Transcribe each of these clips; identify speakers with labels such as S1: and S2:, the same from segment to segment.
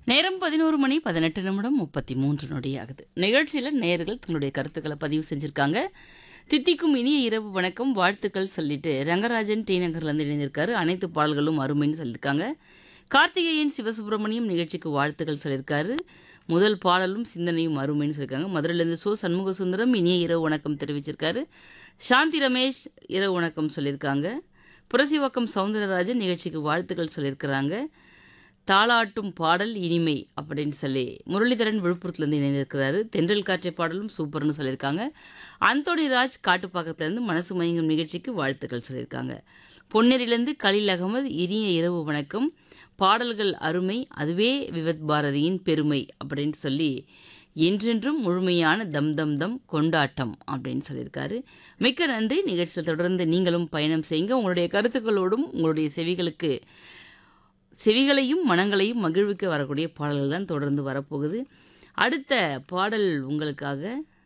S1: நேரம் பதினோரு மணி பதினெட்டு நிமிடம் முப்பத்தி மூன்று நொடி ஆகுது நிகழ்ச்சியில் நேயர்கள் தங்களுடைய கருத்துக்களை பதிவு செஞ்சுருக்காங்க தித்திக்கும் இனிய இரவு வணக்கம் வாழ்த்துக்கள் சொல்லிட்டு ரங்கராஜன் டி நகர்லேருந்து இணைந்திருக்காரு அனைத்து பாடல்களும் அருமைன்னு சொல்லியிருக்காங்க கார்த்திகேயன் சிவசுப்பிரமணியம் நிகழ்ச்சிக்கு வாழ்த்துக்கள் சொல்லியிருக்காரு முதல் பாடலும் சிந்தனையும் அருமைன்னு சொல்லியிருக்காங்க மதுரையிலேருந்து சோ சண்முக சுந்தரம் இனிய இரவு வணக்கம் தெரிவிச்சிருக்காரு சாந்தி ரமேஷ் இரவு வணக்கம் சொல்லியிருக்காங்க புரசிவாக்கம் சவுந்தரராஜன் நிகழ்ச்சிக்கு வாழ்த்துக்கள் சொல்லியிருக்கிறாங்க தாளாட்டும் பாடல் இனிமை அப்படின்னு சொல்லி முரளிதரன் விழுப்புரத்துலேருந்து இணைந்திருக்கிறாரு தென்றல் காற்றை பாடலும் சூப்பர்னு சொல்லியிருக்காங்க அந்தோணி ராஜ் காட்டுப்பாக்கத்துலேருந்து மனசு மயங்கும் நிகழ்ச்சிக்கு வாழ்த்துக்கள் சொல்லியிருக்காங்க பொன்னேரியிலேருந்து கலீல் அகமது இனிய இரவு வணக்கம் பாடல்கள் அருமை அதுவே விவத் பாரதியின் பெருமை அப்படின்னு சொல்லி என்றென்றும் முழுமையான தம் தம் தம் கொண்டாட்டம் அப்படின்னு சொல்லியிருக்காரு மிக்க நன்றி நிகழ்ச்சியில் தொடர்ந்து நீங்களும் பயணம் செய்யுங்க உங்களுடைய கருத்துக்களோடும் உங்களுடைய செவிகளுக்கு செவிகளையும் மனங்களையும் மகிழ்விக்க வரக்கூடிய பாடல்கள் தான் தொடர்ந்து வரப்போகுது அடுத்த பாடல் உங்களுக்காக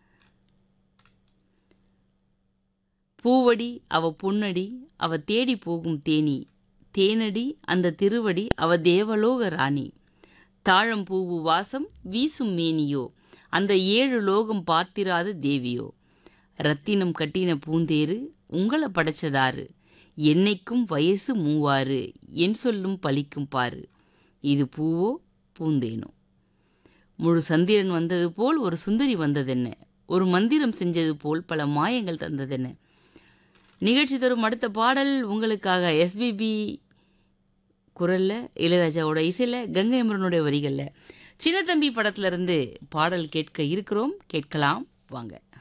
S1: பூவடி அவ பொன்னடி அவ தேடி போகும் தேனி தேனடி அந்த திருவடி அவ தேவலோக ராணி தாழம் பூவு வாசம் வீசும் மேனியோ அந்த ஏழு லோகம் பார்த்திராத தேவியோ ரத்தினம் கட்டின பூந்தேரு உங்களை படைச்சதாரு என்னைக்கும் வயசு மூவாறு என் சொல்லும் பழிக்கும் பாரு இது பூவோ பூந்தேனோ முழு சந்திரன் வந்தது போல் ஒரு சுந்தரி வந்ததென்ன ஒரு மந்திரம் செஞ்சது போல் பல மாயங்கள் தந்ததென்ன நிகழ்ச்சி தரும் அடுத்த பாடல் உங்களுக்காக எஸ்பிபி குரலில் இளையராஜாவோட இசையில் கங்கை அமரனுடைய வரிகளில் சின்னத்தம்பி படத்துல இருந்து பாடல் கேட்க இருக்கிறோம் கேட்கலாம் வாங்க